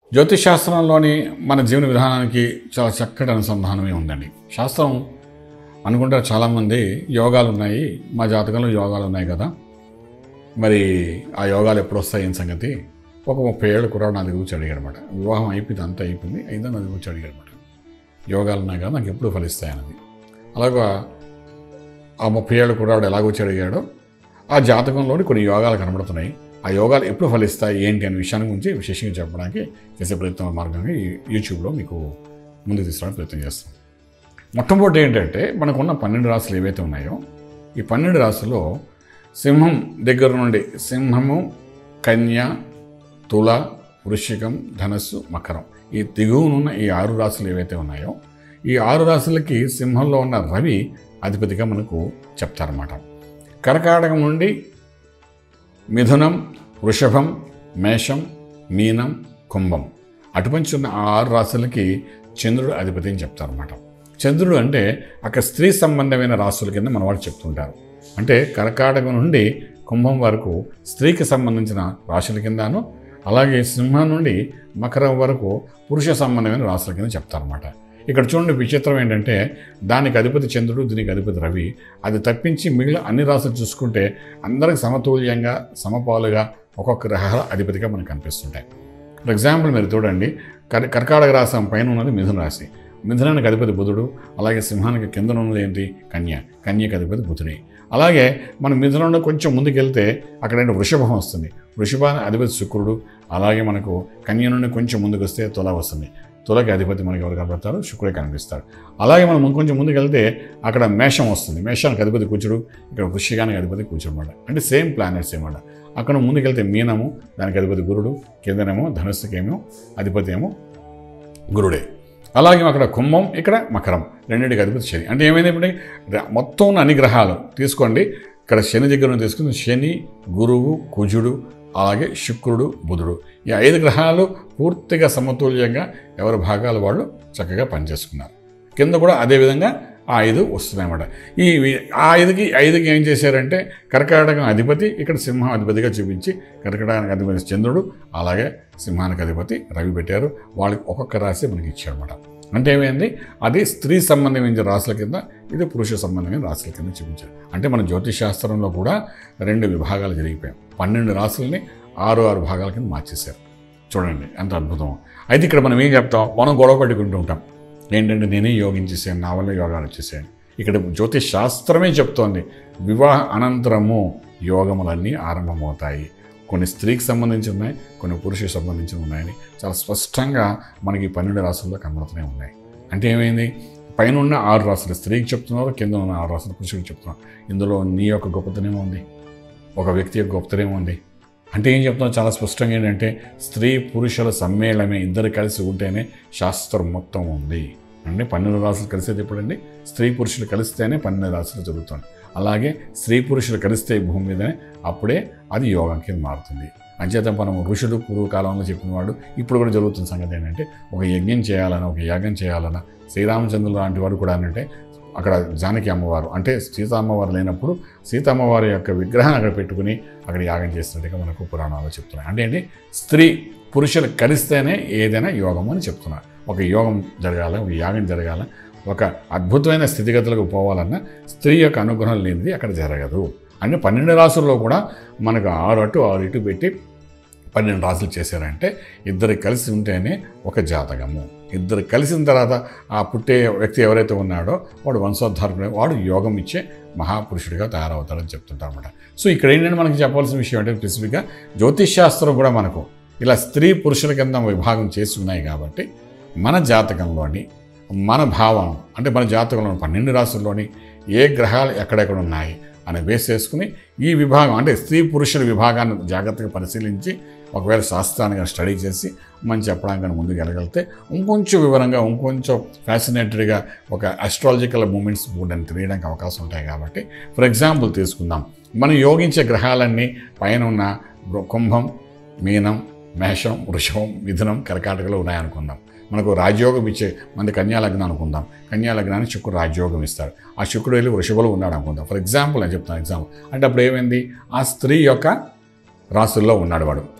జ్యోతిష్ శాస్త్రంలోని మన జీవన విధానానికి చాలా చక్కటి అనుసంధానమే ఉందండి శాస్త్రం అనుకుంటారు చాలామంది యోగాలు ఉన్నాయి మా జాతకంలో యోగాలు ఉన్నాయి కదా మరి ఆ యోగాలు ఎప్పుడు వస్తాయి ఏం సంగతి ఒక ముప్పై ఏళ్ళు కూడా నా దగ్గర వచ్చి అడిగాడు అనమాట వివాహం అయిపోయింది అంతా అయిపోయింది అయినా నా దగ్గర వచ్చి అడిగాడు అనమాట యోగాలు ఉన్నాయి కదా నాకు ఎప్పుడు ఫలిస్తాయి అన్నది అలాగా ఆ ముప్పై ఏళ్ళు కూడా ఎలాగ వచ్చి అడిగాడో ఆ జాతకంలోని కొన్ని యోగాలు కనబడుతున్నాయి ఆ యోగాలు ఎప్పుడు ఫలిస్తాయి ఏంటి అనే విషయాన్ని గురించి విశేషంగా చెప్పడానికి చేసే ప్రయత్నం మార్గంగా ఈ యూట్యూబ్లో మీకు ముందుకు తీసుకురావడానికి ప్రయత్నం చేస్తాం మొట్టమొదటి ఏంటంటే మనకున్న పన్నెండు రాశులు ఏవైతే ఉన్నాయో ఈ పన్నెండు రాశుల్లో సింహం దగ్గర నుండి సింహము కన్య తుల వృశ్చికం ధనస్సు మకరం ఈ దిగువనున్న ఈ ఆరు రాశులు ఏవైతే ఉన్నాయో ఈ ఆరు రాశులకి సింహంలో ఉన్న రవి అధిపతిగా మనకు చెప్తారన్నమాట కర్కాటకం నుండి మిథునం వృషభం మేషం మీనం కుంభం అటుపంచి ఉన్న ఆ ఆరు రాశులకి చంద్రుడు అధిపతి అని చెప్తారన్నమాట చంద్రుడు అంటే అక్కడ స్త్రీ సంబంధమైన రాశుల కింద మన వాళ్ళు చెప్తుంటారు అంటే కర్కాటకం నుండి కుంభం వరకు స్త్రీకి సంబంధించిన రాశుల కిందను అలాగే సింహం నుండి మకరం వరకు పురుష సంబంధమైన రాశుల కింద చెప్తారన్నమాట ఇక్కడ చూడండి విచిత్రం ఏంటంటే దానికి అధిపతి చంద్రుడు దీనికి అధిపతి రవి అది తప్పించి మిగిలిన అన్ని రాశులు చూసుకుంటే అందరికి సమతుల్యంగా సమపాలుగా ఒక్కొక్క గ్రహాల అధిపతిగా మనకు కనిపిస్తుంటాయి ఫర్ ఎగ్జాంపుల్ మీరు చూడండి కర్ కర్కాటక రాశి పైన ఉన్నది మిథున రాశి మిథునానికి అధిపతి బుధుడు అలాగే సింహానికి కింద ఉన్నది ఏంటి కన్య కన్యకి అధిపతి బుధుడే అలాగే మన మిథునంలో కొంచెం ముందుకెళ్తే అక్కడ ఏంటి వృషభం వస్తుంది వృషభానికి అధిపతి శుక్రుడు అలాగే మనకు కన్య నుండి కొంచెం ముందుకు వస్తే తుల వస్తుంది తులకి అధిపతి మనకి ఎవరు కనబడతారు శుక్రుడే కనిపిస్తాడు అలాగే మనం కొంచెం ముందుకు వెళ్తే అక్కడ మేషం వస్తుంది మేషానికి అధిపతి కూర్చుడు ఇక్కడ వృషికానికి అధిపతి కూర్చోమాట అంటే సేమ్ ప్లానెట్స్ ఏమాట అక్కడ ముందుకెళ్తే మీనము దానికి అధిపతి గురుడు కిందనేమో ధనుస్సుకేమో అధిపతి ఏమో గురుడే అలాగే అక్కడ కుంభం ఇక్కడ మకరం రెండింటికి అధిపతి శని అంటే ఏమైంది ఇప్పుడు ర- మొత్తం ఉన్న అన్ని గ్రహాలు తీసుకోండి ఇక్కడ శని దగ్గర నుంచి తీసుకుని శని గురువు కుజుడు అలాగే శుక్రుడు బుధుడు ఈ ఐదు గ్రహాలు పూర్తిగా సమతుల్యంగా ఎవరి భాగాలు వాళ్ళు చక్కగా పనిచేసుకున్నారు కింద కూడా అదేవిధంగా ఆ ఐదు వస్తున్నాయన్నమాట ఈ వి- ఆ ఐదుకి ఐదుకి ఏం చేశారంటే కర్కాటకం అధిపతి ఇక్కడ సింహం అధిపతిగా చూపించి కర్కాటకానికి అధిపతి చంద్రుడు అలాగే సింహానికి అధిపతి రవి పెట్టారు వాళ్ళకి ఒక్కొక్క రాశి మనకి ఇచ్చారన్నమాట అంటే ఏమైంది అది స్త్రీ సంబంధమైన రాశుల కింద ఇది పురుష సంబంధమైన రాశుల కింద చూపించారు అంటే మన జ్యోతిష్ శాస్త్రంలో కూడా రెండు విభాగాలు జరిగిపోయాయి పన్నెండు రాశుల్ని ఆరు ఆరు భాగాల కింద మార్చేశారు చూడండి ఎంత అద్భుతం అయితే ఇక్కడ మనం ఏం చెప్తాం మనం గొడవ పట్టుకుంటూ ఉంటాం ఏంటంటే నేనే యోగించేసాను నా వల్ల యోగాలు వచ్చేసాను ఇక్కడ జ్యోతిష్ శాస్త్రమే చెప్తోంది వివాహ అనంతరము యోగములన్నీ ఆరంభమవుతాయి కొన్ని స్త్రీకి సంబంధించి ఉన్నాయి కొన్ని పురుషులకు సంబంధించి ఉన్నాయని చాలా స్పష్టంగా మనకి ఈ పన్నెండు రాసుల్లో కనబడుతూనే ఉన్నాయి అంటే ఏమైంది పైన ఉన్న ఆరు రాసులు స్త్రీకి చెప్తున్నారు కింద ఉన్న ఆరు రాసులు పురుషుడికి చెప్తున్నారు ఇందులో నీ యొక్క గొప్పతనం ఉంది ఒక వ్యక్తి యొక్క గొప్పతనం ఉంది అంటే ఏం చెప్తున్నాం చాలా స్పష్టంగా ఏంటంటే స్త్రీ పురుషుల సమ్మేళనమే ఇద్దరు కలిసి ఉంటేనే శాస్త్రం మొత్తం ఉంది అంటే పన్నెండు రాసులు కలిసేది ఎప్పుడండి స్త్రీ పురుషులు కలిస్తేనే పన్నెండు రాసులు జరుగుతుంది అలాగే స్త్రీ పురుషులు కలిస్తే ఈ భూమి మీదనే అప్పుడే అది యోగం కింద మారుతుంది అంచేత మనం ఋషులు పూర్వకాలంలో చెప్పిన వాడు ఇప్పుడు కూడా జరుగుతున్న సంగతి ఏంటంటే ఒక యజ్ఞం చేయాలన్నా ఒక యాగం చేయాలన్నా శ్రీరామచంద్రులు లాంటి వాడు కూడా అంటే అక్కడ జానకి అమ్మవారు అంటే సీత అమ్మవారు లేనప్పుడు సీత అమ్మవారి యొక్క విగ్రహాన్ని అక్కడ పెట్టుకుని అక్కడ యాగం చేస్తున్నట్టుగా మనకు పురాణాలు చెప్తున్నాయి అంటే ఏంటి స్త్రీ పురుషులు కలిస్తేనే ఏదైనా యోగం అని చెప్తున్నారు ఒక యోగం జరగాల ఒక యాగం జరగాల ఒక అద్భుతమైన స్థితిగతులకు పోవాలన్నా స్త్రీ యొక్క అనుగ్రహం లేనిది అక్కడ జరగదు అంటే పన్నెండు రాసుల్లో కూడా మనకు ఆరు అటు ఆరు ఇటు పెట్టి పన్నెండు రాసులు చేశారంటే ఇద్దరు కలిసి ఉంటేనే ఒక జాతకము ఇద్దరు కలిసిన తర్వాత ఆ పుట్టే వ్యక్తి ఎవరైతే ఉన్నాడో వాడు వంశోద్ధారకుడు వాడు యోగం ఇచ్చే మహాపురుషుడిగా తయారవుతాడని చెప్తుంటారు అనమాట సో ఇక్కడ ఏంటంటే మనకి చెప్పాల్సిన విషయం అంటే స్పెసిఫిక్గా జ్యోతిష్ శాస్త్రం కూడా మనకు ఇలా స్త్రీ పురుషుల కింద విభాగం చేసి ఉన్నాయి కాబట్టి మన జాతకంలోని మన భావం అంటే మన జాతకంలో పన్నెండు రాసుల్లోని ఏ గ్రహాలు ఎక్కడెక్కడ ఉన్నాయి అని బేస్ చేసుకుని ఈ విభాగం అంటే స్త్రీ పురుషుల విభాగాన్ని జాగ్రత్తగా పరిశీలించి ఒకవేళ శాస్త్రాన్ని కానీ స్టడీ చేసి మనం చెప్పడానికి కానీ ముందుకు వెళ్ళగలిగితే ఇంకొంచెం వివరంగా ఇంకొంచెం ఫ్యాసినేటెడ్గా ఒక అస్ట్రాలజికల్ మూమెంట్స్ కూడా తెలియడానికి అవకాశం ఉంటాయి కాబట్టి ఫర్ ఎగ్జాంపుల్ తీసుకుందాం మనం యోగించే గ్రహాలన్నీ పైన ఉన్న కుంభం మీనం మేషం వృషభం మిథునం కర్కాటకలో ఉన్నాయనుకుందాం మనకు రాజయోగం ఇచ్చే మంది కన్యా లగ్నం అనుకుందాం కన్యా లగ్నానికి శుక్రుడు రాజయోగం ఇస్తాడు ఆ శుక్రుడు వెళ్ళి వృషభలో ఉన్నాడు అనుకుందాం ఫర్ ఎగ్జాంపుల్ నేను చెప్తాను ఎగ్జాంపుల్ అంటే అప్పుడు ఏమైంది ఆ స్త్రీ యొక్క రాసుల్లో ఉన్నాడు వాడు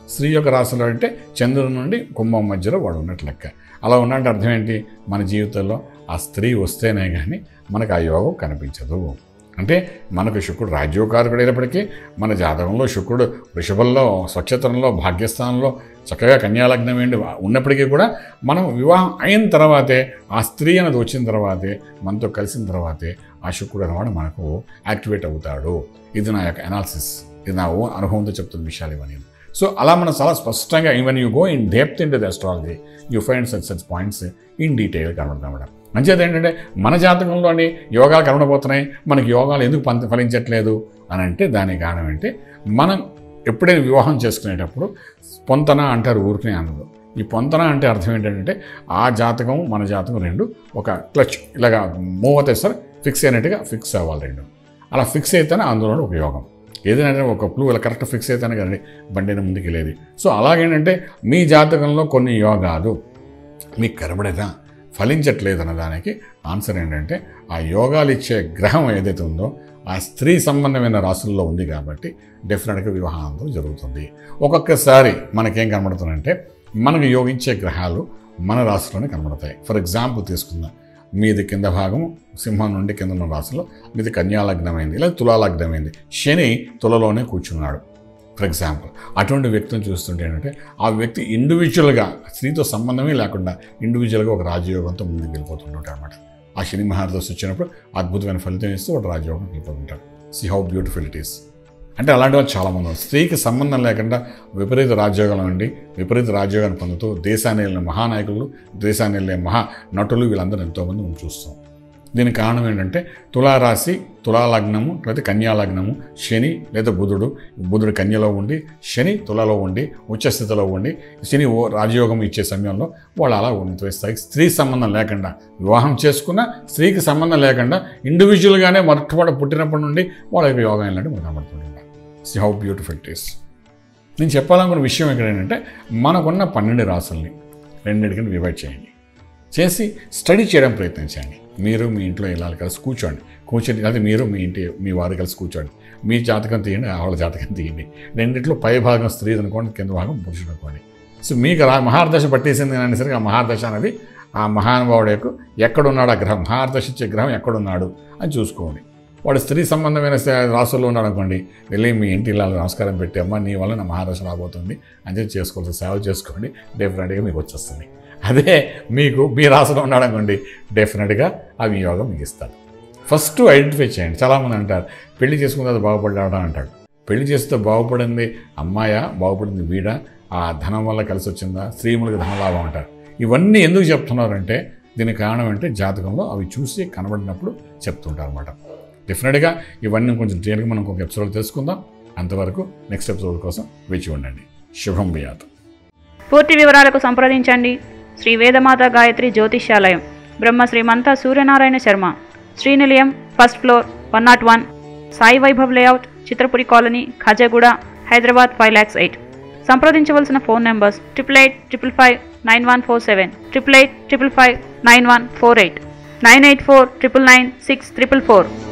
స్త్రీ యొక్క రాశిలో అంటే చంద్రుడి నుండి కుంభం మధ్యలో వాడు ఉన్నట్టు లెక్క అలా ఉన్నట్టు అర్థం ఏంటి మన జీవితంలో ఆ స్త్రీ వస్తేనే కానీ మనకు ఆ యోగం కనిపించదు అంటే మనకు శుక్రుడు రాజ్యోకారకుడు అయినప్పటికీ మన జాతకంలో శుక్రుడు వృషభంలో స్వచ్ఛతనంలో భాగ్యస్థానంలో చక్కగా కన్యాలగ్నం ఏంటి ఉన్నప్పటికీ కూడా మనం వివాహం అయిన తర్వాతే ఆ స్త్రీ అనేది వచ్చిన తర్వాతే మనతో కలిసిన తర్వాతే ఆ శుక్రుడు అనేవాడు మనకు యాక్టివేట్ అవుతాడు ఇది నా యొక్క అనాలిసిస్ ఇది నా ఓన్ అనుభవంతో చెప్తున్న విషయాలు ఇవన్నీ సో అలా మనం చాలా స్పష్టంగా even you go in depth into the astrology you find such such points in detail కనబడతాం మేడం మంచిది ఏంటంటే మన జాతకంలోని యోగాలు కనబడబోతున్నాయి మనకి యోగాలు ఎందుకు పంత ఫలించట్లేదు అని అంటే దానికి కారణం ఏంటి మనం ఎప్పుడైనా వివాహం చేసుకునేటప్పుడు పొంతన అంటారు ఊరికనే అనదు ఈ పొంతన అంటే అర్థం ఏంటంటే ఆ జాతకం మన జాతకం రెండు ఒక క్లచ్ ఇలాగా మూవ్ అవుతాయి సార్ ఫిక్స్ అయినట్టుగా ఫిక్స్ అవ్వాలి రెండు అలా ఫిక్స్ అయితేనే అందులో ఒక యోగం ఏదైనా ఒక క్లూ ఇలా కరెక్ట్ ఫిక్స్ అయితేనే కదండి బండిని ముందుకు వెళ్ళేది సో అలాగేంటంటే మీ జాతకంలో కొన్ని యోగాలు మీకు కనబడేదా ఫలించట్లేదు అన్న దానికి ఆన్సర్ ఏంటంటే ఆ యోగాలు ఇచ్చే గ్రహం ఏదైతే ఉందో ఆ స్త్రీ సంబంధమైన రాసుల్లో ఉంది కాబట్టి డెఫినెట్గా వివాహాంతం జరుగుతుంది ఒక్కొక్కసారి మనకేం కనబడుతుందంటే మనకు యోగించే గ్రహాలు మన రాశిలోనే కనబడతాయి ఫర్ ఎగ్జాంపుల్ తీసుకుందాం మీది కింద భాగం సింహం నుండి కింద ఉన్న రాశిలో మీది కన్యాలగ్నమైంది లేదా తులాలగ్నమైంది శని తులలోనే కూర్చున్నాడు ఫర్ ఎగ్జాంపుల్ అటువంటి వ్యక్తిని చూస్తుంటే ఏంటంటే ఆ వ్యక్తి ఇండివిజువల్గా స్త్రీతో సంబంధమే లేకుండా ఇండివిజువల్గా ఒక రాజయోగంతో ముందుకు వెళ్ళిపోతుంటాడు అనమాట ఆ శని మహారదశ వచ్చినప్పుడు అద్భుతమైన ఫలితం ఇస్తూ ఒక రాజయోగం వెళ్ళిపోతుంటాడు see how beautiful it is అంటే అలాంటి వాళ్ళు చాలామంది ఉన్నారు స్త్రీకి సంబంధం లేకుండా విపరీత రాజ్యోగాలు ఉండి విపరీత రాజ్యోగాన్ని పొందుతూ దేశాన్ని వెళ్ళిన మహానాయకులు దేశాన్ని వెళ్ళే మహా నటులు వీళ్ళందరూ ఎంతోమంది మనం చూస్తాం దీనికి కారణం ఏంటంటే తులారాశి తులాలగ్నము లేదా కన్యాలగ్నము శని లేదా బుధుడు బుధుడు కన్యలో ఉండి శని తులలో ఉండి ఉచ్చస్థితిలో ఉండి శని ఓ రాజయోగం ఇచ్చే సమయంలో వాళ్ళు అలా ఉన్నత స్థాయికి స్త్రీ సంబంధం లేకుండా వివాహం చేసుకున్న స్త్రీకి సంబంధం లేకుండా ఇండివిజువల్గానే మొట్టమొదటి పుట్టినప్పటి నుండి వాళ్ళ యొక్క యోగం వెళ్ళినట్టు మనకు కనబడుతుంటాం see how beautiful it is నేను చెప్పాలనుకున్న విషయం ఇక్కడ ఏంటంటే మనకున్న పన్నెండు రాసుల్ని రెండింటికి డివైడ్ చేయండి చేసి స్టడీ చేయడం ప్రయత్నించండి మీరు మీ ఇంట్లో ఇళ్ళాలి కలిసి కూర్చోండి కూర్చొని లేదా మీరు మీ ఇంటి మీ వారు కలిసి కూర్చోండి మీ జాతకం తీయండి వాళ్ళ జాతకం తీయండి రెండిట్లో పై భాగం స్త్రీ అనుకోండి కింద భాగం పురుషుడు అనుకోండి సో మీకు రా మహార్దశ పట్టేసింది అనేసరికి ఆ మహార్దశ అనేది ఆ మహానుభావుడు యొక్క ఎక్కడున్నాడు ఆ గ్రహం మహార్దశ ఇచ్చే గ్రహం ఎక్కడున్నాడు అని చూసుకోండి వాడు స్త్రీ సంబంధమైన స- రాసుల్లో ఉన్నాడు అనుకోండి వెళ్ళి మీ ఇంటి ఇళ్ళ నమస్కారం పెట్టి అమ్మ నీ వల్ల నా మహాదశ రాబోతుంది అని చెప్పి చేసుకోవాల్సి సేవ చేసుకోండి డెఫినెట్గా మీకు వచ్చేస్తుంది అదే మీకు మీ రాశిలో ఉన్నాడు అనుకోండి డెఫినెట్గా ఆ వినియోగం మీకు ఇస్తాడు ఫస్ట్ ఐడెంటిఫై చేయండి చాలామంది అంటారు పెళ్లి చేసుకున్న తర్వాత బాగుపడ్డాడా అంటాడు పెళ్లి చేస్తే బాగుపడింది అమ్మాయా బాగుపడింది వీడా ఆ ధనం వల్ల కలిసి వచ్చిందా స్త్రీములకు ధనలాభం అంటారు ఇవన్నీ ఎందుకు చెప్తున్నారంటే దీనికి కారణం అంటే జాతకంలో అవి చూసి కనబడినప్పుడు చెప్తుంటారు అనమాట డెఫినెట్గా ఇవన్నీ కొంచెం డీటెయిల్గా మనం ఒక ఎపిసోడ్ తెలుసుకుందాం అంతవరకు నెక్స్ట్ ఎపిసోడ్ కోసం వేచి ఉండండి శుభం బియాత్ పూర్తి వివరాలకు సంప్రదించండి Shri Vedamata Gayatri Jyotishyalayam Brahma Shrimanta Suryanarayana Sharma Srinilayam first floor one not one Sai Vaibhav layout Chitrapuri colony Khajaguda Hyderabad five lakhs eight సంప్రదించవలసిన phone numbers triple eight triple five nine one four seven triple eight triple five nine one four eight nine eight four triple nine six triple four